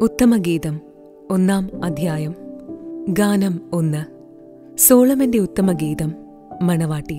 ഉത്തമഗീതം ഒന്നാം അധ്യായം ഗാനം ഒന്ന് സോളമന്റെ ഉത്തമഗീതം മണവാട്ടി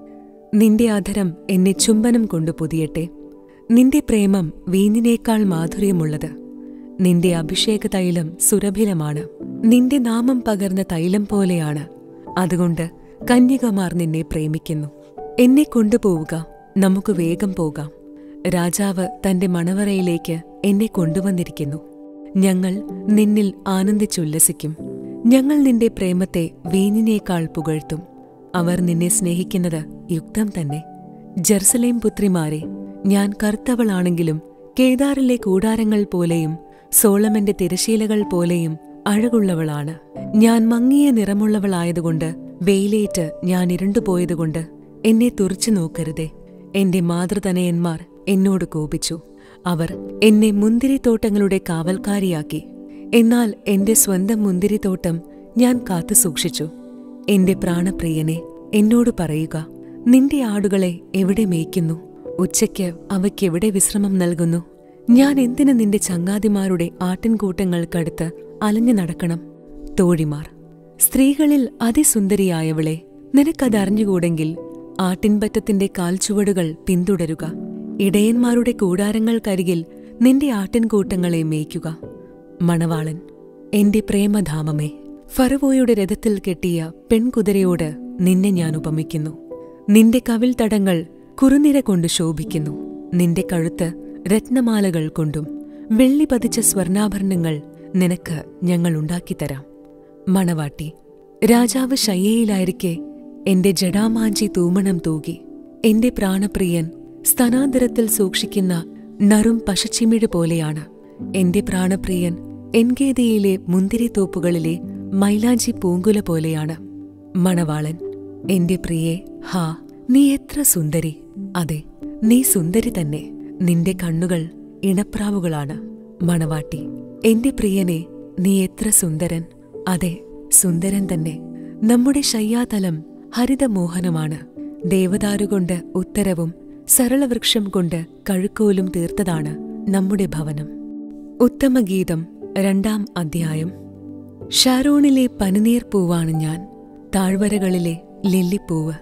നിന്റെ അധരം എന്നെ ചുംബനം കൊണ്ടു പൊതിയട്ടെ നിന്റെ പ്രേമം വീഞ്ഞിനേക്കാൾ മാധുര്യമുള്ളത് നിന്റെ അഭിഷേക തൈലം സുരഭിലമാണ് നിന്റെ നാമം പകർന്ന തൈലം പോലെയാണ് അതുകൊണ്ട് കന്യകമാർ നിന്നെ പ്രേമിക്കുന്നു എന്നെ കൊണ്ടുപോവുക നമുക്ക് വേഗം പോകാം രാജാവ് തന്റെ മണവറയിലേക്ക് എന്നെ കൊണ്ടുവന്നിരിക്കുന്നു ഞങ്ങൾ നിന്നിൽ ആനന്ദിച്ചുല്ലസിക്കും ഞങ്ങൾ നിന്റെ പ്രേമത്തെ വീഞ്ഞിനേക്കാൾ പുകഴ്ത്തും അവർ നിന്നെ സ്നേഹിക്കുന്നത് യുക്തം തന്നെ ജെറുസലേം പുത്രിമാരെ ഞാൻ കറുത്തവളാണെങ്കിലും കേദാറിലെ കൂടാരങ്ങൾ പോലെയും സോളമന്റെ തിരശീലകൾ പോലെയും അഴകുള്ളവളാണ് ഞാൻ മങ്ങിയ നിറമുള്ളവളായതുകൊണ്ട് വെയിലേറ്റ് ഞാൻ ഇരുണ്ടുപോയതുകൊണ്ട് എന്നെ തുറച്ചു നോക്കരുതേ എന്റെ മാതൃതനയന്മാർ എന്നോട് കോപിച്ചു അവർ എന്നെ മുന്തിരിത്തോട്ടങ്ങളുടെ കാവൽക്കാരിയാക്കി എന്നാൽ എന്റെ സ്വന്തം മുന്തിരിത്തോട്ടം ഞാൻ കാത്തു സൂക്ഷിച്ചു എന്റെ പ്രാണപ്രിയനെ എന്നോട് പറയുക നിന്റെ ആടുകളെ എവിടെ മേയ്ക്കുന്നു ഉച്ചയ്ക്ക് അവയ്ക്കെവിടെ വിശ്രമം നൽകുന്നു ഞാൻ എന്തിന് നിന്റെ ചങ്ങാതിമാരുടെ ആട്ടിൻകൂട്ടങ്ങൾക്കടുത്ത് അലഞ്ഞു നടക്കണം തോഴിമാർ സ്ത്രീകളിൽ അതിസുന്ദരിയായവളെ നിനക്കതറിഞ്ഞുകൂടെങ്കിൽ ആട്ടിൻപറ്റത്തിന്റെ കാൽച്ചുവടുകൾ പിന്തുടരുക ഇടയന്മാരുടെ കൂടാരങ്ങൾക്കരികിൽ നിന്റെ ആട്ടിൻകൂട്ടങ്ങളെ മേയ്ക്കുക മണവാളൻ എന്റെ പ്രേമധാമമേ ഫറവോയുടെ രഥത്തിൽ കെട്ടിയ പെൺകുതിരയോട് നിന്നെ ഞാൻ ഉപമിക്കുന്നു നിന്റെ കവിൾത്തടങ്ങൾ കുറുനിര കൊണ്ട് ശോഭിക്കുന്നു നിന്റെ കഴുത്ത് രത്നമാലകൾ കൊണ്ടും വെള്ളി പതിച്ച സ്വർണാഭരണങ്ങൾ നിനക്ക് ഞങ്ങൾ ഉണ്ടാക്കിത്തരാം മണവാട്ടി രാജാവ് ശയ്യയിലായിരിക്കെ എന്റെ ജടാമാഞ്ചി തൂമണം തൂകി എന്റെ പ്രാണപ്രിയൻ സ്തനാന്തരത്തിൽ സൂക്ഷിക്കുന്ന നറും പശച്ചിമിഴ് പോലെയാണ് എന്റെ പ്രാണപ്രിയൻ എൻഗേദിയിലെ മുന്തിരിത്തോപ്പുകളിലെ മൈലാഞ്ചി പൂങ്കുല പോലെയാണ് മണവാളൻ എന്റെ പ്രിയേ ഹാ നീ എത്ര സുന്ദരി അതെ നീ സുന്ദരി തന്നെ നിന്റെ കണ്ണുകൾ ഇണപ്രാവുകളാണ് മണവാട്ടി എന്റെ പ്രിയനെ നീ എത്ര സുന്ദരൻ അതെ സുന്ദരൻ തന്നെ നമ്മുടെ ശയ്യാതലം ഹരിതമോഹനമാണ് ദേവദാരുകൊണ്ട് ഉത്തരവും സരളവൃക്ഷം കൊണ്ട് കഴുക്കോലും തീർത്തതാണ് നമ്മുടെ ഭവനം ഉത്തമഗീതം രണ്ടാം അധ്യായം ഷാരോണിലെ പനിനീർ പൂവാണ് ഞാൻ താഴ്വരകളിലെ ലില്ലിപ്പൂവ്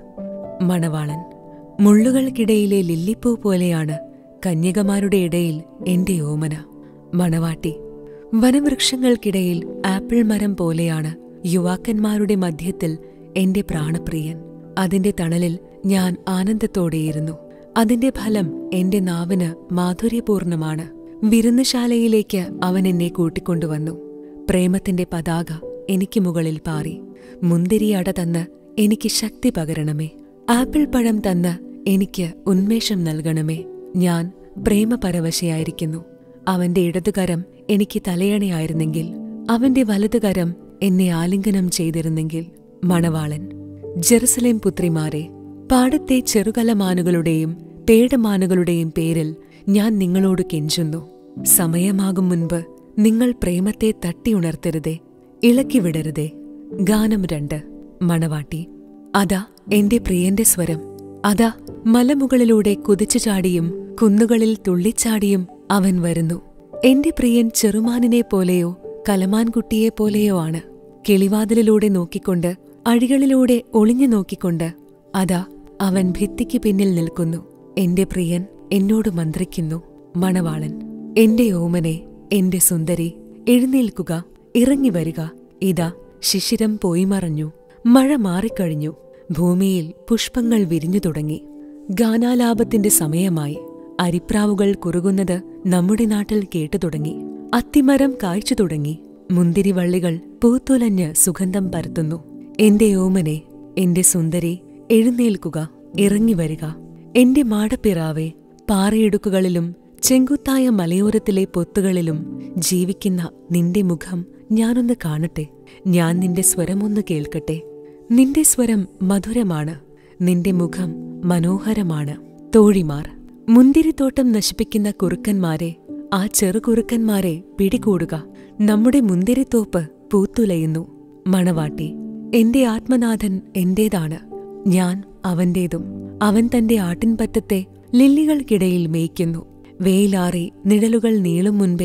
മണവാളൻ മുള്ളുകൾക്കിടയിലെ ലില്ലിപ്പൂ പോലെയാണ് കന്യകമാരുടെ ഇടയിൽ എന്റെ ഓമന മണവാട്ടി വനവൃക്ഷങ്ങൾക്കിടയിൽ ആപ്പിൾ മരം പോലെയാണ് യുവാക്കന്മാരുടെ മധ്യത്തിൽ എന്റെ പ്രാണപ്രിയൻ അതിന്റെ തണലിൽ ഞാൻ ആനന്ദത്തോടെയിരുന്നു അതിന്റെ ഫലം എന്റെ നാവിന് മാധുര്യപൂർണമാണ് വിരുന്നുശാലയിലേക്ക് അവൻ എന്നെ കൂട്ടിക്കൊണ്ടുവന്നു പ്രേമത്തിന്റെ പതാക എനിക്ക് മുകളിൽ പാറി മുന്തിരിയട തന്ന് എനിക്ക് ശക്തി പകരണമേ ആപ്പിൾ പഴം തന്ന് എനിക്ക് ഉന്മേഷം നൽകണമേ ഞാൻ പ്രേമപരവശയായിരിക്കുന്നു അവന്റെ ഇടതുകരം എനിക്ക് തലയണയായിരുന്നെങ്കിൽ അവന്റെ വലതുകരം എന്നെ ആലിംഗനം ചെയ്തിരുന്നെങ്കിൽ മണവാളൻ ജെറുസലേം പുത്രിമാരെ പാടത്തെ ചെറുകലമാനുകളുടെയും പേടമാനുകളുടെയും പേരിൽ ഞാൻ നിങ്ങളോട് കെഞ്ചുന്നു സമയമാകും മുൻപ് നിങ്ങൾ പ്രേമത്തെ തട്ടിയുണർത്തരുതേ ഇളക്കിവിടരുതേ ഗാനം രണ്ട് മണവാട്ടി അതാ എന്റെ പ്രിയന്റെ സ്വരം അതാ മലമുകളിലൂടെ കുതിച്ചു ചാടിയും കുന്നുകളിൽ തുള്ളിച്ചാടിയും അവൻ വരുന്നു എന്റെ പ്രിയൻ ചെറുമാനിനെ പോലെയോ കലമാൻകുട്ടിയെ പോലെയോ ആണ് കിളിവാതിലിലൂടെ നോക്കിക്കൊണ്ട് അഴികളിലൂടെ ഒളിഞ്ഞു നോക്കിക്കൊണ്ട് അതാ അവൻ ഭിത്തിക്ക് പിന്നിൽ നിൽക്കുന്നു എന്റെ പ്രിയൻ എന്നോട് മന്ത്രിക്കുന്നു മണവാളൻ എന്റെ ഓമനെ എന്റെ സുന്ദരി എഴുന്നേൽക്കുക ഇറങ്ങി വരിക ഇതാ ശിശിരം പോയി മറഞ്ഞു മഴ മാറിക്കഴിഞ്ഞു ഭൂമിയിൽ പുഷ്പങ്ങൾ വിരിഞ്ഞു തുടങ്ങി ഗാനാലാപത്തിന്റെ സമയമായി അരിപ്രാവുകൾ കുറുകുന്നത് നമ്മുടെ നാട്ടിൽ കേട്ടു തുടങ്ങി അത്തിമരം കായ്ച്ചു തുടങ്ങി മുന്തിരിവള്ളികൾ പൂത്തുലഞ്ഞ് സുഗന്ധം പരത്തുന്നു എന്റെ ഓമനെ എന്റെ സുന്ദരി എഴുന്നേൽക്കുക ഇറങ്ങി വരിക എന്റെ മാടപ്പിറാവെ പാറയിടുക്കുകളിലും ചെങ്കുത്തായ മലയോരത്തിലെ പൊത്തുകളിലും ജീവിക്കുന്ന നിന്റെ മുഖം ഞാനൊന്ന് കാണട്ടെ ഞാൻ നിന്റെ സ്വരമൊന്ന് കേൾക്കട്ടെ നിന്റെ സ്വരം മധുരമാണ് നിന്റെ മുഖം മനോഹരമാണ് തോഴിമാർ മുന്തിരിത്തോട്ടം നശിപ്പിക്കുന്ന കുറുക്കന്മാരെ ആ ചെറുകുറുക്കന്മാരെ പിടികൂടുക നമ്മുടെ മുന്തിരിത്തോപ്പ് പൂത്തുലയുന്നു മണവാട്ടി എന്റെ ആത്മനാഥൻ എന്റേതാണ് ഞാൻ അവന്റേതും അവൻ തന്റെ ആട്ടിൻപറ്റത്തെ ലില്ലികൾക്കിടയിൽ മേയ്ക്കുന്നു വെയിലാറി നിഴലുകൾ നീളും മുൻപേ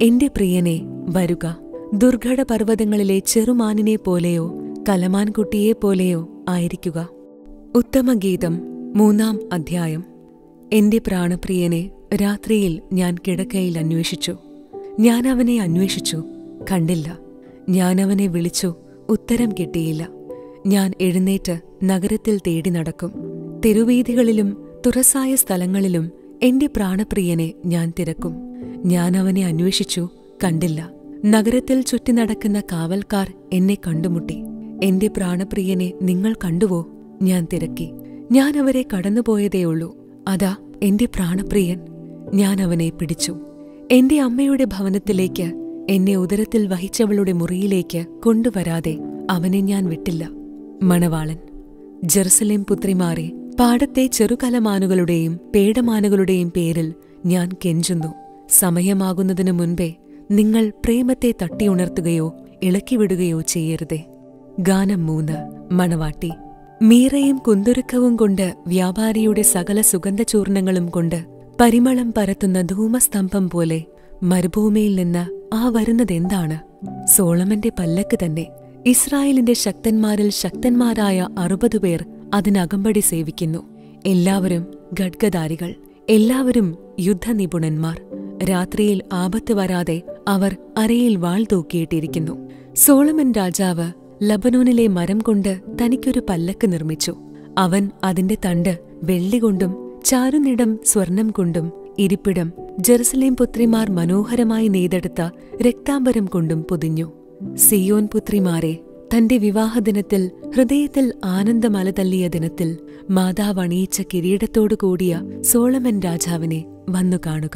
എന്റെ പ്രിയനെ വരുക ദുർഘട പർവ്വതങ്ങളിലെ ചെറുമാനിനെ പോലെയോ കലമാൻകുട്ടിയെ പോലെയോ ആയിരിക്കുക ഉത്തമഗീതം മൂന്നാം അധ്യായം എന്റെ പ്രാണപ്രിയനെ രാത്രിയിൽ ഞാൻ കിടക്കയിൽ അന്വേഷിച്ചു ഞാൻ അവനെ അന്വേഷിച്ചു കണ്ടില്ല ഞാൻ അവനെ വിളിച്ചു ഉത്തരം കിട്ടിയില്ല ഞാൻ എഴുന്നേറ്റ് നഗരത്തിൽ തേടി നടക്കും തെരുവീഥികളിലും തുറസായ സ്ഥലങ്ങളിലും എന്റെ പ്രാണപ്രിയനെ ഞാൻ തിരക്കും ഞാൻ അവനെ അന്വേഷിച്ചു കണ്ടില്ല നഗരത്തിൽ ചുറ്റി നടക്കുന്ന കാവൽക്കാർ എന്നെ കണ്ടുമുട്ടി എന്റെ പ്രാണപ്രിയനെ നിങ്ങൾ കണ്ടുവോ ഞാൻ തിരക്കി ഞാൻ അവരെ കടന്നുപോയതേയുള്ളൂ അതാ എന്റെ പ്രാണപ്രിയൻ ഞാൻ അവനെ പിടിച്ചു എന്റെ അമ്മയുടെ ഭവനത്തിലേക്ക് എന്നെ ഉദരത്തിൽ വഹിച്ചവളുടെ മുറിയിലേക്ക് കൊണ്ടുവരാതെ അവനെ ഞാൻ വിട്ടില്ല മണവാളൻ ജെറുസലേം പുത്രിമാരെ പാടത്തെ ചെറുകലമാനുകളുടെയും പേടമാനുകളുടെയും പേരിൽ ഞാൻ കെഞ്ചുന്നു സമയമാകുന്നതിനു മുൻപേ നിങ്ങൾ പ്രേമത്തെ തട്ടിയുണർത്തുകയോ ഇളക്കിവിടുകയോ ചെയ്യരുതേ ഗാനം മൂന്ന് മണവാട്ടി മീറയും കുന്തുരുക്കവും കൊണ്ട് വ്യാപാരിയുടെ സകല സുഗന്ധചൂർണങ്ങളും കൊണ്ട് പരിമളം പരത്തുന്ന ധൂമസ്തംഭം പോലെ മരുഭൂമിയിൽ നിന്ന് ആ വരുന്നതെന്താണ് സോളമന്റെ പല്ലക്ക് തന്നെ ഇസ്രായേലിന്റെ ശക്തന്മാരിൽ ശക്തന്മാരായ അറുപതുപേർ അതിനകമ്പടി സേവിക്കുന്നു എല്ലാവരും ഖഡ്ഗധാരികൾ എല്ലാവരും യുദ്ധനിപുണന്മാർ രാത്രിയിൽ ആപത്ത് വരാതെ അവർ അരയിൽ വാൾ തൂക്കിയിട്ടിരിക്കുന്നു സോളമൻ രാജാവ് ലബനോനിലെ മരം കൊണ്ട് തനിക്കൊരു പല്ലക്ക് നിർമ്മിച്ചു അവൻ അതിന്റെ തണ്ട് വെള്ളികൊണ്ടും ചാരുനിടം സ്വർണം കൊണ്ടും ഇരിപ്പിടം ജെറുസലേം പുത്രിമാർ മനോഹരമായി നെയ്തെടുത്ത രക്താംബരം കൊണ്ടും പൊതിഞ്ഞു സിയോൻ പുത്രിമാരെ തന്റെ വിവാഹദിനത്തിൽ ഹൃദയത്തിൽ ആനന്ദമല തല്ലിയ ദിനത്തിൽ മാതാവ് അണിയിച്ച കിരീടത്തോടു കൂടിയ സോളമൻ രാജാവിനെ വന്നു കാണുക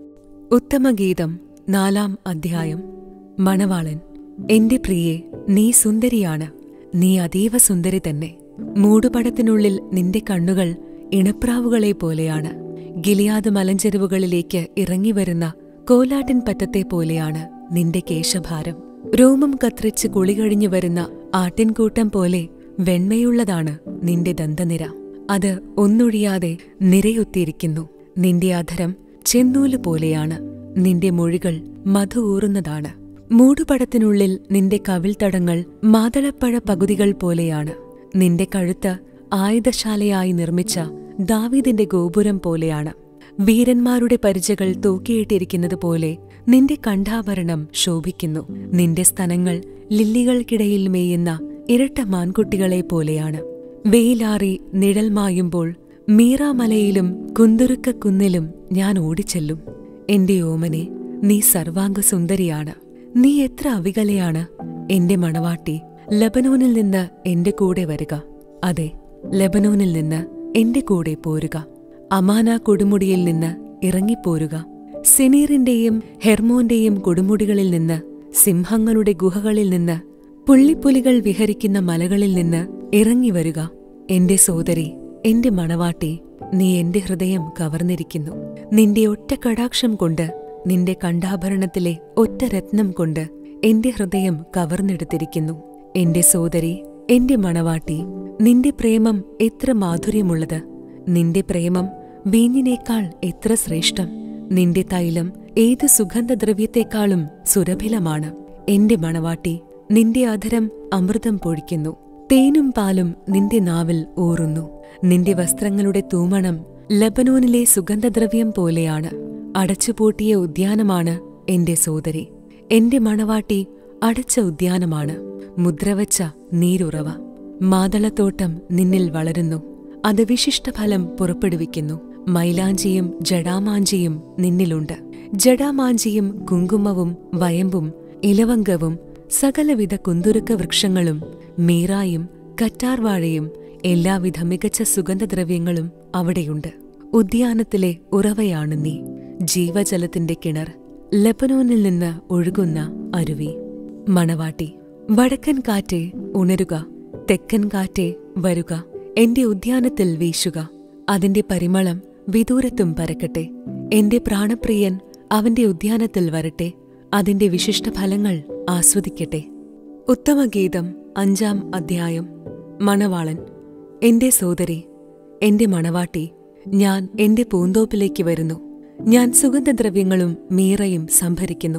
ഉത്തമഗീതം നാലാം അധ്യായം മണവാളൻ എന്റെ പ്രിയേ നീ സുന്ദരിയാണ് നീ അതീവ സുന്ദരി തന്നെ മൂടുപടത്തിനുള്ളിൽ നിന്റെ കണ്ണുകൾ ഇണപ്രാവുകളെ പോലെയാണ് ഗിലിയാദ് മലഞ്ചെരുവുകളിലേക്ക് ഇറങ്ങിവരുന്ന കോലാട്ടിൻ പറ്റത്തെ പോലെയാണ് നിന്റെ കേശഭാരം രോമം കത്രിച്ച് കുളികഴിഞ്ഞു വരുന്ന ആട്ടിൻകൂട്ടം പോലെ വെണ്മയുള്ളതാണ് നിന്റെ ദന്തനിര അത് ഒന്നൊഴിയാതെ നിരയൊത്തിയിരിക്കുന്നു നിന്റെ അധരം ചെന്നൂല് പോലെയാണ് നിന്റെ മൊഴികൾ മധു ഊറുന്നതാണ് മൂടുപടത്തിനുള്ളിൽ നിന്റെ കവിൾത്തടങ്ങൾ മാതളപ്പഴ പകുതികൾ പോലെയാണ് നിന്റെ കഴുത്ത് ആയുധശാലയായി നിർമ്മിച്ച ദാവീദിന്റെ ഗോപുരം പോലെയാണ് വീരന്മാരുടെ പരിചകൾ തൂക്കിയിട്ടിരിക്കുന്നത് പോലെ നിന്റെ കണ്ഠാഭരണം ശോഭിക്കുന്നു നിന്റെ സ്തനങ്ങൾ ലില്ലികൾക്കിടയിൽ മേയുന്ന ഇരട്ട മാൻകുട്ടികളെ പോലെയാണ് വെയിലാറി നിഴൽ മായുമ്പോൾ മീറാമലയിലും കുന്തുരുക്ക കുന്നിലും ഞാൻ ഓടിച്ചെല്ലും എന്റെ ഓമനെ നീ സർവാംഗ സുന്ദരിയാണ് നീ എത്ര അവികലയാണ് എന്റെ മണവാട്ടി ലബനോനിൽ നിന്ന് എന്റെ കൂടെ വരിക അതെ ലബനോനിൽ നിന്ന് എന്റെ കൂടെ പോരുക അമാന കൊടുമുടിയിൽ നിന്ന് ഇറങ്ങിപ്പോരുക സെനീറിന്റെയും ഹെർമോന്റെയും കൊടുമുടികളിൽ നിന്ന് സിംഹങ്ങളുടെ ഗുഹകളിൽ നിന്ന് പുള്ളിപ്പുലികൾ വിഹരിക്കുന്ന മലകളിൽ നിന്ന് ഇറങ്ങിവരുക എന്റെ സോദരി എന്റെ മണവാട്ടി നീ എന്റെ ഹൃദയം കവർന്നിരിക്കുന്നു നിന്റെ ഒറ്റ കടാക്ഷം കൊണ്ട് നിന്റെ കണ്ഠാഭരണത്തിലെ ഒറ്റ രത്നം കൊണ്ട് എന്റെ ഹൃദയം കവർന്നെടുത്തിരിക്കുന്നു എന്റെ സോദരി എന്റെ മണവാട്ടി നിന്റെ പ്രേമം എത്ര മാധുര്യമുള്ളത് നിന്റെ പ്രേമം വീഞ്ഞിനേക്കാൾ എത്ര ശ്രേഷ്ഠം നിന്റെ തൈലം ഏത് സുഗന്ധദ്രവ്യത്തെക്കാളും സുരഭിലമാണ് എന്റെ മണവാട്ടി നിന്റെ അധരം അമൃതം പൊഴിക്കുന്നു തേനും പാലും നിന്റെ നാവിൽ ഊറുന്നു നിന്റെ വസ്ത്രങ്ങളുടെ തൂമണം ലബനോനിലെ സുഗന്ധദ്രവ്യം പോലെയാണ് അടച്ചുപൂട്ടിയ ഉദ്യാനമാണ് എന്റെ സോദരി എന്റെ മണവാട്ടി അടച്ച ഉദ്യാനമാണ് മുദ്രവച്ച നീരുറവ മാതളത്തോട്ടം നിന്നിൽ വളരുന്നു അത് വിശിഷ്ടഫലം പുറപ്പെടുവിക്കുന്നു മൈലാഞ്ചിയും ജടാമാഞ്ചിയും നിന്നിലുണ്ട് ജടാമാഞ്ചിയും കുങ്കുമവും വയമ്പും ഇലവങ്കവും സകലവിധ കുന്തുരുക്ക വൃക്ഷങ്ങളും മീറായും കറ്റാർവാഴയും എല്ലാവിധ മികച്ച സുഗന്ധദ്രവ്യങ്ങളും അവിടെയുണ്ട് ഉദ്യാനത്തിലെ ഉറവയാണ് നീ ജീവജലത്തിന്റെ കിണർ ലബനോനിൽ നിന്ന് ഒഴുകുന്ന അരുവി മണവാട്ടി വടക്കൻ കാറ്റെ ഉണരുക തെക്കൻ കാറ്റെ വരുക എന്റെ ഉദ്യാനത്തിൽ വീശുക അതിന്റെ പരിമളം വിദൂരത്തും പരക്കട്ടെ എന്റെ പ്രാണപ്രിയൻ അവന്റെ ഉദ്യാനത്തിൽ വരട്ടെ അതിന്റെ വിശിഷ്ടഫലങ്ങൾ ആസ്വദിക്കട്ടെ ഉത്തമഗീതം അഞ്ചാം അധ്യായം മണവാളൻ എന്റെ സോദരി എന്റെ മണവാട്ടി ഞാൻ എന്റെ പൂന്തോപ്പിലേക്ക് വരുന്നു ഞാൻ സുഗന്ധദ്രവ്യങ്ങളും മീറയും സംഭരിക്കുന്നു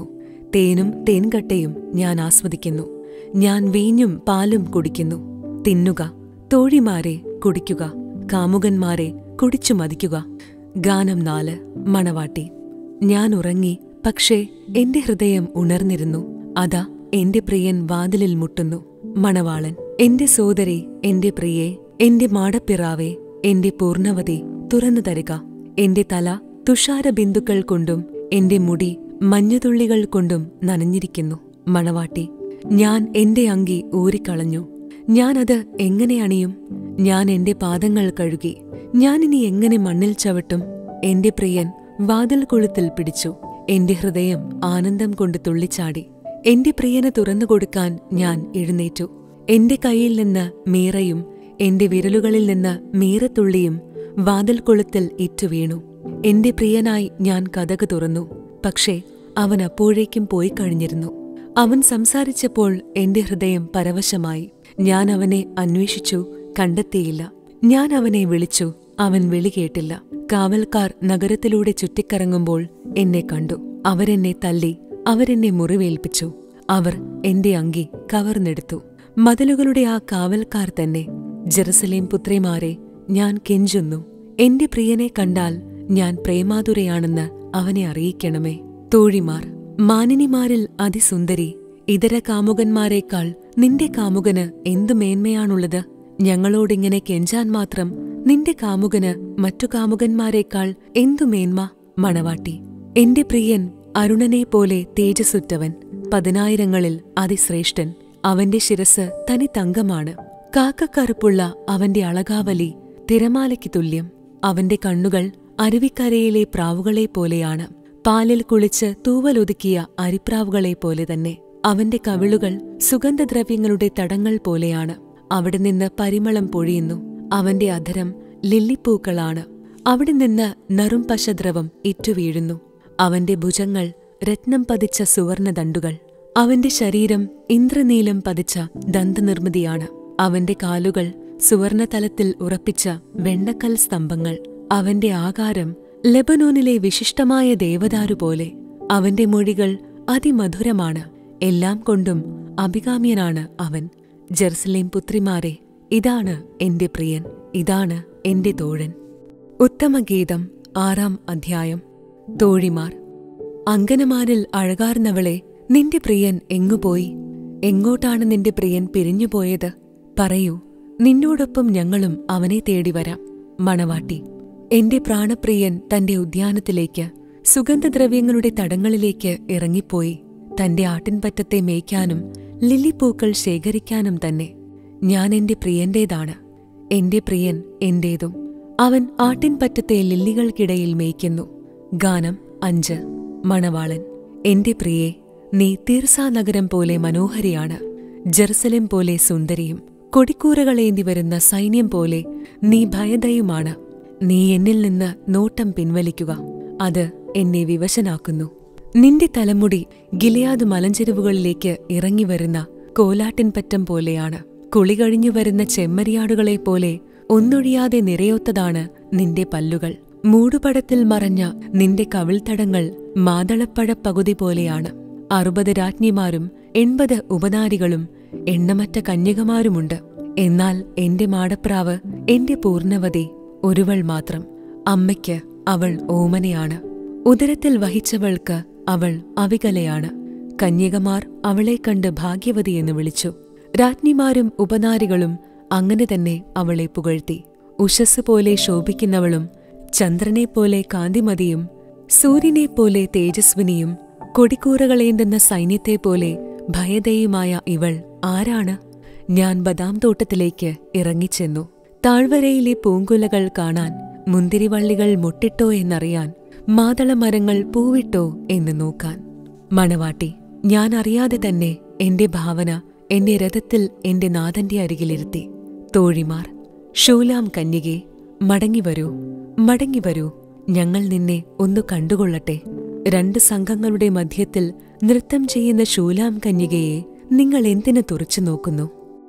തേനും തേൻകട്ടയും ഞാൻ ആസ്വദിക്കുന്നു ഞാൻ വീഞ്ഞും പാലും കുടിക്കുന്നു തിന്നുക തോഴിമാരെ കുടിക്കുക കാമുകന്മാരെ കുടിച്ചു മതിക്കുക ഗാനം നാല് മണവാട്ടി ഞാൻ ഉറങ്ങി പക്ഷേ എന്റെ ഹൃദയം ഉണർന്നിരുന്നു അതാ എന്റെ പ്രിയൻ വാതിലിൽ മുട്ടുന്നു മണവാളൻ എന്റെ സോദരി എന്റെ പ്രിയേ എന്റെ മാടപ്പിറാവേ എന്റെ പൂർണ്ണവതി തുറന്നു തരിക എന്റെ തല തുഷാരബിന്ദുക്കൾ കൊണ്ടും എന്റെ മുടി മഞ്ഞുതുള്ളികൾ കൊണ്ടും നനഞ്ഞിരിക്കുന്നു മണവാട്ടി ഞാൻ എന്റെ അങ്കി ഊരിക്കളഞ്ഞു ഞാനത് എങ്ങനെ അണിയും ഞാൻ എന്റെ പാദങ്ങൾ കഴുകി ഞാനിനി എങ്ങനെ മണ്ണിൽ ചവിട്ടും എന്റെ പ്രിയൻ വാതിൽ കൊളുത്തിൽ പിടിച്ചു എന്റെ ഹൃദയം ആനന്ദം കൊണ്ട് തുള്ളിച്ചാടി എന്റെ പ്രിയന് തുറന്നുകൊടുക്കാൻ ഞാൻ എഴുന്നേറ്റു എന്റെ കൈയിൽ നിന്ന് മീറയും എന്റെ വിരലുകളിൽ നിന്ന് മീറത്തുള്ളിയും വാതിൽ കൊളുത്തിൽ ഇറ്റുവീണു എന്റെ പ്രിയനായി ഞാൻ കഥക് തുറന്നു പക്ഷേ അവൻ അപ്പോഴേക്കും പോയി കഴിഞ്ഞിരുന്നു അവൻ സംസാരിച്ചപ്പോൾ എന്റെ ഹൃദയം പരവശമായി ഞാൻ അവനെ അന്വേഷിച്ചു കണ്ടെത്തിയില്ല ഞാൻ അവനെ വിളിച്ചു അവൻ വിളി കേട്ടില്ല കാവൽക്കാർ നഗരത്തിലൂടെ ചുറ്റിക്കറങ്ങുമ്പോൾ എന്നെ കണ്ടു അവരെന്നെ തല്ലി അവരെന്നെ മുറിവേൽപ്പിച്ചു അവർ എന്റെ അങ്കി കവർന്നെടുത്തു മതിലുകളുടെ ആ കാവൽക്കാർ തന്നെ ജെറുസലേം പുത്രിമാരെ ഞാൻ കെഞ്ചുന്നു എന്റെ പ്രിയനെ കണ്ടാൽ ഞാൻ പ്രേമാതുരയാണെന്ന് അവനെ അറിയിക്കണമേ തോഴിമാർ മാനിനിമാരിൽ അതിസുന്ദരി ഇതര കാമുകന്മാരെക്കാൾ നിന്റെ കാമുകന് എന്തു മേന്മയാണുള്ളത് ഞങ്ങളോടിങ്ങനെ കെഞ്ചാൻ മാത്രം നിന്റെ കാമുകന് മറ്റു കാമുകന്മാരെക്കാൾ എന്തു മേന്മ മണവാട്ടി എന്റെ പ്രിയൻ അരുണനെ പോലെ തേജസ്സുറ്റവൻ പതിനായിരങ്ങളിൽ അതിശ്രേഷ്ഠൻ അവന്റെ ശിരസ് തനി തങ്കമാണ് കാക്കക്കറുപ്പുള്ള അവന്റെ അളകാവലി തിരമാലയ്ക്ക് തുല്യം അവന്റെ കണ്ണുകൾ അരുവിക്കരയിലെ പ്രാവുകളെ പോലെയാണ് പാലിൽ കുളിച്ച് തൂവലൊതുക്കിയ അരിപ്രാവുകളെ പോലെ തന്നെ അവന്റെ കവിളുകൾ സുഗന്ധദ്രവ്യങ്ങളുടെ തടങ്ങൾ പോലെയാണ് അവിടെ നിന്ന് പരിമളം പൊഴിയുന്നു അവന്റെ അധരം ലില്ലിപ്പൂക്കളാണ് അവിടെ നിന്ന് നറും പശദ്രവം ഇറ്റുവീഴുന്നു അവന്റെ ഭുജങ്ങൾ രത്നം പതിച്ച സുവർണദണ്ടുകൾ അവന്റെ ശരീരം ഇന്ദ്രനീലം പതിച്ച ദന്തനിർമ്മിതിയാണ് അവന്റെ കാലുകൾ സുവർണതലത്തിൽ ഉറപ്പിച്ച വെണ്ണക്കൽ സ്തംഭങ്ങൾ അവന്റെ ആകാരം ലെബനോനിലെ വിശിഷ്ടമായ ദേവദാരു പോലെ അവന്റെ മൊഴികൾ അതിമധുരമാണ് എല്ലാം കൊണ്ടും അഭികാമ്യനാണ് അവൻ ജെറുസലേം പുത്രിമാരെ ഇതാണ് എന്റെ പ്രിയൻ ഇതാണ് എന്റെ തോഴൻ ഉത്തമഗീതം ആറാം അധ്യായം തോഴിമാർ അങ്കനമാരിൽ അഴകാർന്നവളെ നിന്റെ പ്രിയൻ എങ്ങുപോയി എങ്ങോട്ടാണ് നിന്റെ പ്രിയൻ പിരിഞ്ഞുപോയത് പറയൂ നിന്നോടൊപ്പം ഞങ്ങളും അവനെ തേടി വരാം മണവാട്ടി എന്റെ പ്രാണപ്രിയൻ തന്റെ ഉദ്യാനത്തിലേക്ക് സുഗന്ധദ്രവ്യങ്ങളുടെ തടങ്ങളിലേക്ക് ഇറങ്ങിപ്പോയി തന്റെ ആട്ടിൻപറ്റത്തെ മേയ്ക്കാനും ലില്ലിപ്പൂക്കൾ ശേഖരിക്കാനും തന്നെ ഞാൻ എന്റെ പ്രിയന്റേതാണ് എന്റെ പ്രിയൻ എന്റേതും അവൻ ആട്ടിൻപറ്റത്തെ ലില്ലികൾക്കിടയിൽ മേയ്ക്കുന്നു ഗാനം അഞ്ച് മണവാളൻ എന്റെ പ്രിയേ നീ തീർസാ നഗരം പോലെ മനോഹരിയാണ് ജെറുസലേം പോലെ സുന്ദരിയും കൊടിക്കൂരകളേന്തി വരുന്ന സൈന്യം പോലെ നീ ഭയദയുമാണ് നീ എന്നിൽ നിന്ന് നോട്ടം പിൻവലിക്കുക അത് എന്നെ വിവശനാക്കുന്നു നിന്റെ തലമുടി ഗിലയാദ് മലഞ്ചെരുവുകളിലേക്ക് ഇറങ്ങിവരുന്ന കോലാട്ടിൻപറ്റം പോലെയാണ് കുളി കഴിഞ്ഞു വരുന്ന ചെമ്മരിയാടുകളെപ്പോലെ ഒന്നൊഴിയാതെ നിറയൊത്തതാണ് നിന്റെ പല്ലുകൾ മൂടുപടത്തിൽ മറഞ്ഞ നിന്റെ കവിൾത്തടങ്ങൾ മാതളപ്പഴ പകുതി പോലെയാണ് അറുപത് രാജ്ഞിമാരും എൺപത് ഉപനാരികളും എണ്ണമറ്റ കന്യകമാരുമുണ്ട് എന്നാൽ എന്റെ മാടപ്രാവ് എന്റെ പൂർണ്ണവതി ഒരുവൾ മാത്രം അമ്മയ്ക്ക് അവൾ ഓമനയാണ് ഉദരത്തിൽ വഹിച്ചവൾക്ക് അവൾ അവികലയാണ് കന്യകമാർ അവളെ കണ്ട് ഭാഗ്യവതിയെന്ന് വിളിച്ചു രാജ്ഞിമാരും ഉപനാരികളും അങ്ങനെ തന്നെ അവളെ പുകഴ്ത്തി ഉഷസ് പോലെ ശോഭിക്കുന്നവളും ചന്ദ്രനെപ്പോലെ കാന്തിമതിയും സൂര്യനെപ്പോലെ തേജസ്വിനിയും കൊടിക്കൂറകളേന്തുന്ന സൈന്യത്തെപ്പോലെ ഭയദയുമായ ഇവൾ ആരാണ് ഞാൻ ബദാം തോട്ടത്തിലേക്ക് ഇറങ്ങിച്ചെന്നു താഴ്വരയിലെ പൂങ്കുലകൾ കാണാൻ മുന്തിരിവള്ളികൾ മുട്ടിട്ടോ എന്നറിയാൻ മാതളമരങ്ങൾ പൂവിട്ടോ എന്ന് നോക്കാൻ മണവാട്ടി ഞാൻ അറിയാതെ തന്നെ എന്റെ ഭാവന എന്നെ രഥത്തിൽ എന്റെ നാഥന്റെ അരികിലിരുത്തി തോഴിമാർ ഷൂലാം കന്യകെ മടങ്ങിവരൂ മടങ്ങിവരൂ ഞങ്ങൾ നിന്നെ ഒന്നു കണ്ടുകൊള്ളട്ടെ രണ്ട് സംഘങ്ങളുടെ മധ്യത്തിൽ നൃത്തം ചെയ്യുന്ന ശൂലാം കന്യകയെ നിങ്ങൾ എന്തിനു തുറച്ചു നോക്കുന്നു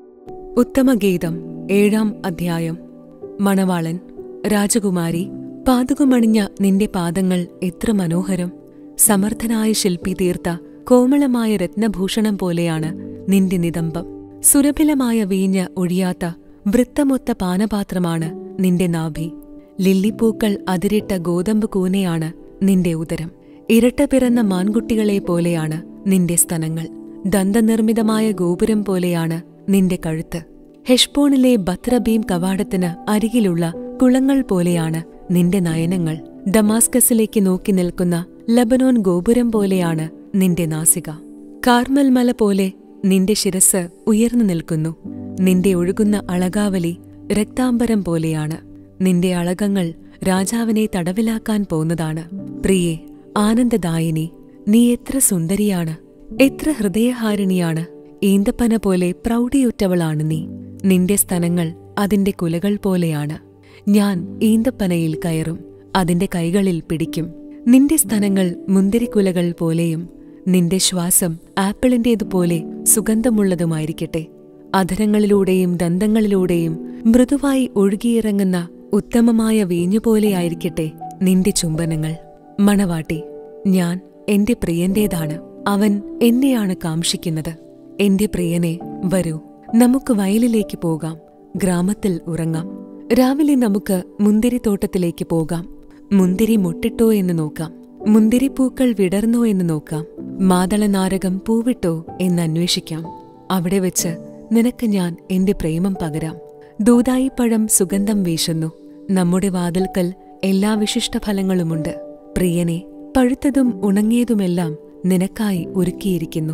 ഉത്തമഗീതം ഏഴാം അധ്യായം മണവാളൻ രാജകുമാരി പാതുകമണിഞ്ഞ നിന്റെ പാദങ്ങൾ എത്ര മനോഹരം സമർത്ഥനായ ശില്പി തീർത്ത കോമളമായ രത്നഭൂഷണം പോലെയാണ് നിന്റെ നിതംബം സുരഭിലമായ വീഞ്ഞ് ഒഴിയാത്ത വൃത്തമൊത്ത പാനപാത്രമാണ് നിന്റെ നാഭി ലില്ലിപ്പൂക്കൾ അതിരിട്ട ഗോതമ്പ് കൂനയാണ് നിന്റെ ഉദരം ഇരട്ട പിറന്ന മാൻകുട്ടികളെ പോലെയാണ് നിന്റെ സ്തനങ്ങൾ ദന്തനിർമ്മിതമായ ഗോപുരം പോലെയാണ് നിന്റെ കഴുത്ത് ഹെഷ്ബോണിലെ ബത്രബീം കവാടത്തിന് അരികിലുള്ള കുളങ്ങൾ പോലെയാണ് നിന്റെ നയനങ്ങൾ ഡമാസ്കസിലേക്ക് നോക്കി നിൽക്കുന്ന ലബനോൻ ഗോപുരം പോലെയാണ് നിന്റെ നാസിക കാർമൽ മല പോലെ നിന്റെ ശിരസ് ഉയർന്നു നിൽക്കുന്നു നിന്റെ ഒഴുകുന്ന അളകാവലി രക്താംബരം പോലെയാണ് നിന്റെ അളകങ്ങൾ രാജാവിനെ തടവിലാക്കാൻ പോന്നതാണ് പ്രിയേ ആനന്ദദായിനി നീ എത്ര സുന്ദരിയാണ് എത്ര ഹൃദയഹാരിണിയാണ് ഈന്തപ്പന പോലെ പ്രൗഢിയുറ്റവളാണ് നീ നിന്റെ സ്തനങ്ങൾ അതിന്റെ കുലകൾ പോലെയാണ് ഞാൻ ഈന്തപ്പനയിൽ കയറും അതിന്റെ കൈകളിൽ പിടിക്കും നിന്റെ സ്തനങ്ങൾ മുന്തിരിക്കുലകൾ പോലെയും നിന്റെ ശ്വാസം ആപ്പിളിന്റേതുപോലെ സുഗന്ധമുള്ളതുമായിരിക്കട്ടെ അധരങ്ങളിലൂടെയും ദന്തങ്ങളിലൂടെയും മൃദുവായി ഒഴുകിയിറങ്ങുന്ന ഉത്തമമായ വീഞ്ഞുപോലെയായിരിക്കട്ടെ നിന്റെ ചുംബനങ്ങൾ മണവാട്ടി ഞാൻ എന്റെ പ്രിയന്റേതാണ് അവൻ എന്നെയാണ് കാംക്ഷിക്കുന്നത് എന്റെ പ്രിയനെ വരൂ നമുക്ക് വയലിലേക്ക് പോകാം ഗ്രാമത്തിൽ ഉറങ്ങാം രാവിലെ നമുക്ക് മുന്തിരിത്തോട്ടത്തിലേക്ക് പോകാം മുന്തിരി മുട്ടിട്ടോ എന്ന് നോക്കാം മുന്തിരിപ്പൂക്കൾ വിടർന്നോ എന്ന് നോക്കാം മാതളനാരകം പൂവിട്ടോ എന്ന് അന്വേഷിക്കാം അവിടെ വെച്ച് നിനക്ക് ഞാൻ എന്റെ പ്രേമം പകരാം ദൂതായിപ്പഴം സുഗന്ധം വീശുന്നു നമ്മുടെ വാതിൽക്കൽ എല്ലാ വിശിഷ്ടഫലങ്ങളുമുണ്ട് പ്രിയനെ പഴുത്തതും ഉണങ്ങിയതുമെല്ലാം നിനക്കായി ഒരുക്കിയിരിക്കുന്നു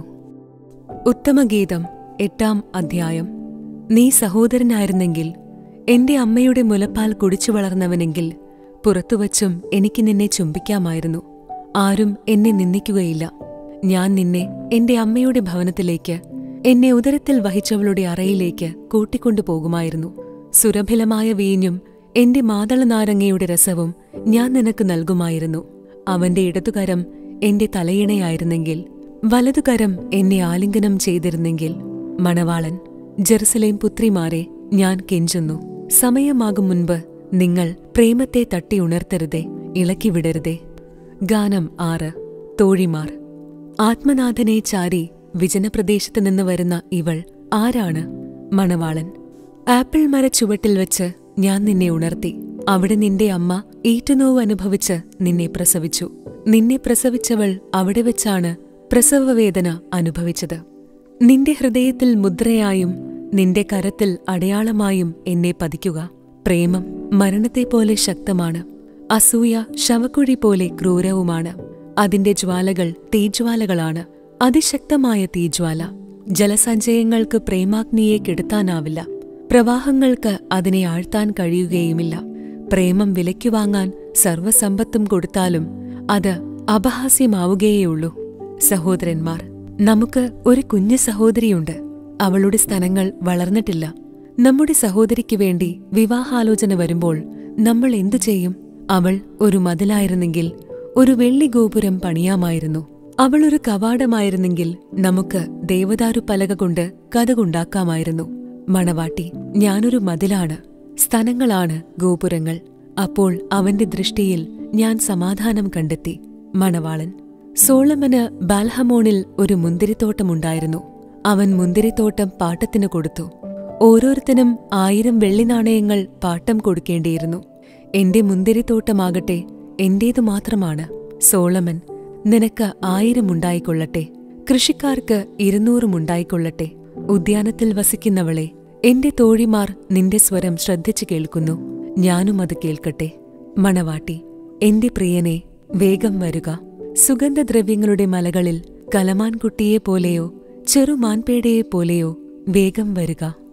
ഉത്തമഗീതം എട്ടാം അധ്യായം നീ സഹോദരനായിരുന്നെങ്കിൽ എന്റെ അമ്മയുടെ മുലപ്പാൽ കുടിച്ചു വളർന്നവനെങ്കിൽ പുറത്തുവച്ചും എനിക്ക് നിന്നെ ചുംബിക്കാമായിരുന്നു ആരും എന്നെ നിന്ദിക്കുകയില്ല ഞാൻ നിന്നെ എന്റെ അമ്മയുടെ ഭവനത്തിലേക്ക് എന്നെ ഉദരത്തിൽ വഹിച്ചവളുടെ അറയിലേക്ക് കൂട്ടിക്കൊണ്ടുപോകുമായിരുന്നു സുരഭിലമായ വീഞ്ഞും എന്റെ മാതളനാരങ്ങയുടെ രസവും ഞാൻ നിനക്ക് നൽകുമായിരുന്നു അവന്റെ ഇടതുകരം എന്റെ തലയിണയായിരുന്നെങ്കിൽ വലതുകരം എന്നെ ആലിംഗനം ചെയ്തിരുന്നെങ്കിൽ മണവാളൻ ജെറുസലേം പുത്രിമാരെ ഞാൻ കെഞ്ചുന്നു സമയമാകും മുൻപ് നിങ്ങൾ പ്രേമത്തെ തട്ടി ഉണർത്തരുതേ ഇളക്കിവിടരുതേ ഗാനം ആറ് തോഴിമാർ ആത്മനാഥനെ ചാരി വിജനപ്രദേശത്ത് നിന്ന് വരുന്ന ഇവൾ ആരാണ് മണവാളൻ ആപ്പിൾ മരച്ചുവട്ടിൽ വെച്ച് ഞാൻ നിന്നെ ഉണർത്തി അവിടെ നിന്റെ അമ്മ ഈറ്റുനോവ് അനുഭവിച്ച് നിന്നെ പ്രസവിച്ചു നിന്നെ പ്രസവിച്ചവൾ അവിടെ വെച്ചാണ് പ്രസവവേദന അനുഭവിച്ചത് നിന്റെ ഹൃദയത്തിൽ മുദ്രയായും നിന്റെ കരത്തിൽ അടയാളമായും എന്നെ പതിക്കുക പ്രേമം മരണത്തെപ്പോലെ ശക്തമാണ് അസൂയ ശവക്കുഴി പോലെ ക്രൂരവുമാണ് അതിന്റെ ജ്വാലകൾ തീജ്വാലകളാണ് അതിശക്തമായ തീജ്വാല ജലസഞ്ചയങ്ങൾക്ക് പ്രേമാഗ്നിയെ കെടുത്താനാവില്ല പ്രവാഹങ്ങൾക്ക് അതിനെ ആഴ്ത്താൻ കഴിയുകയുമില്ല പ്രേമം വിലയ്ക്കു വാങ്ങാൻ സർവസമ്പത്തും കൊടുത്താലും അത് അപഹാസ്യമാവുകയേയുള്ളൂ സഹോദരന്മാർ നമുക്ക് ഒരു കുഞ്ഞു സഹോദരിയുണ്ട് അവളുടെ സ്തനങ്ങൾ വളർന്നിട്ടില്ല നമ്മുടെ സഹോദരിക്ക് വേണ്ടി വിവാഹാലോചന വരുമ്പോൾ നമ്മൾ എന്തു ചെയ്യും അവൾ ഒരു മതിലായിരുന്നെങ്കിൽ ഒരു വെള്ളി ഗോപുരം പണിയാമായിരുന്നു അവൾ ഒരു കവാടമായിരുന്നെങ്കിൽ നമുക്ക് ദേവദാരു പലക കൊണ്ട് കഥകുണ്ടാക്കാമായിരുന്നു മണവാട്ടി ഞാനൊരു മതിലാണ് സ്തനങ്ങളാണ് ഗോപുരങ്ങൾ അപ്പോൾ അവന്റെ ദൃഷ്ടിയിൽ ഞാൻ സമാധാനം കണ്ടെത്തി മണവാളൻ സോളമന് ബാൽഹമോണിൽ ഒരു മുന്തിരിത്തോട്ടമുണ്ടായിരുന്നു അവൻ മുന്തിരിത്തോട്ടം പാട്ടത്തിനു കൊടുത്തു ഓരോരുത്തനും ആയിരം വെള്ളി നാണയങ്ങൾ പാട്ടം കൊടുക്കേണ്ടിയിരുന്നു എന്റെ മുന്തിരിത്തോട്ടമാകട്ടെ എന്റേതു മാത്രമാണ് സോളമൻ നിനക്ക് ആയിരമുണ്ടായിക്കൊള്ളട്ടെ കൃഷിക്കാർക്ക് ഇരുന്നൂറുമുണ്ടായിക്കൊള്ളട്ടെ ഉദ്യാനത്തിൽ വസിക്കുന്നവളെ എന്റെ തോഴിമാർ നിന്റെ സ്വരം ശ്രദ്ധിച്ചു കേൾക്കുന്നു ഞാനും അത് കേൾക്കട്ടെ മണവാട്ടി എന്റെ പ്രിയനെ വേഗം വരുക സുഗന്ധദ്രവ്യങ്ങളുടെ മലകളിൽ കലമാൻകുട്ടിയെപ്പോലെയോ ചെറുമാൻപേടയെപ്പോലെയോ വേഗം വരുക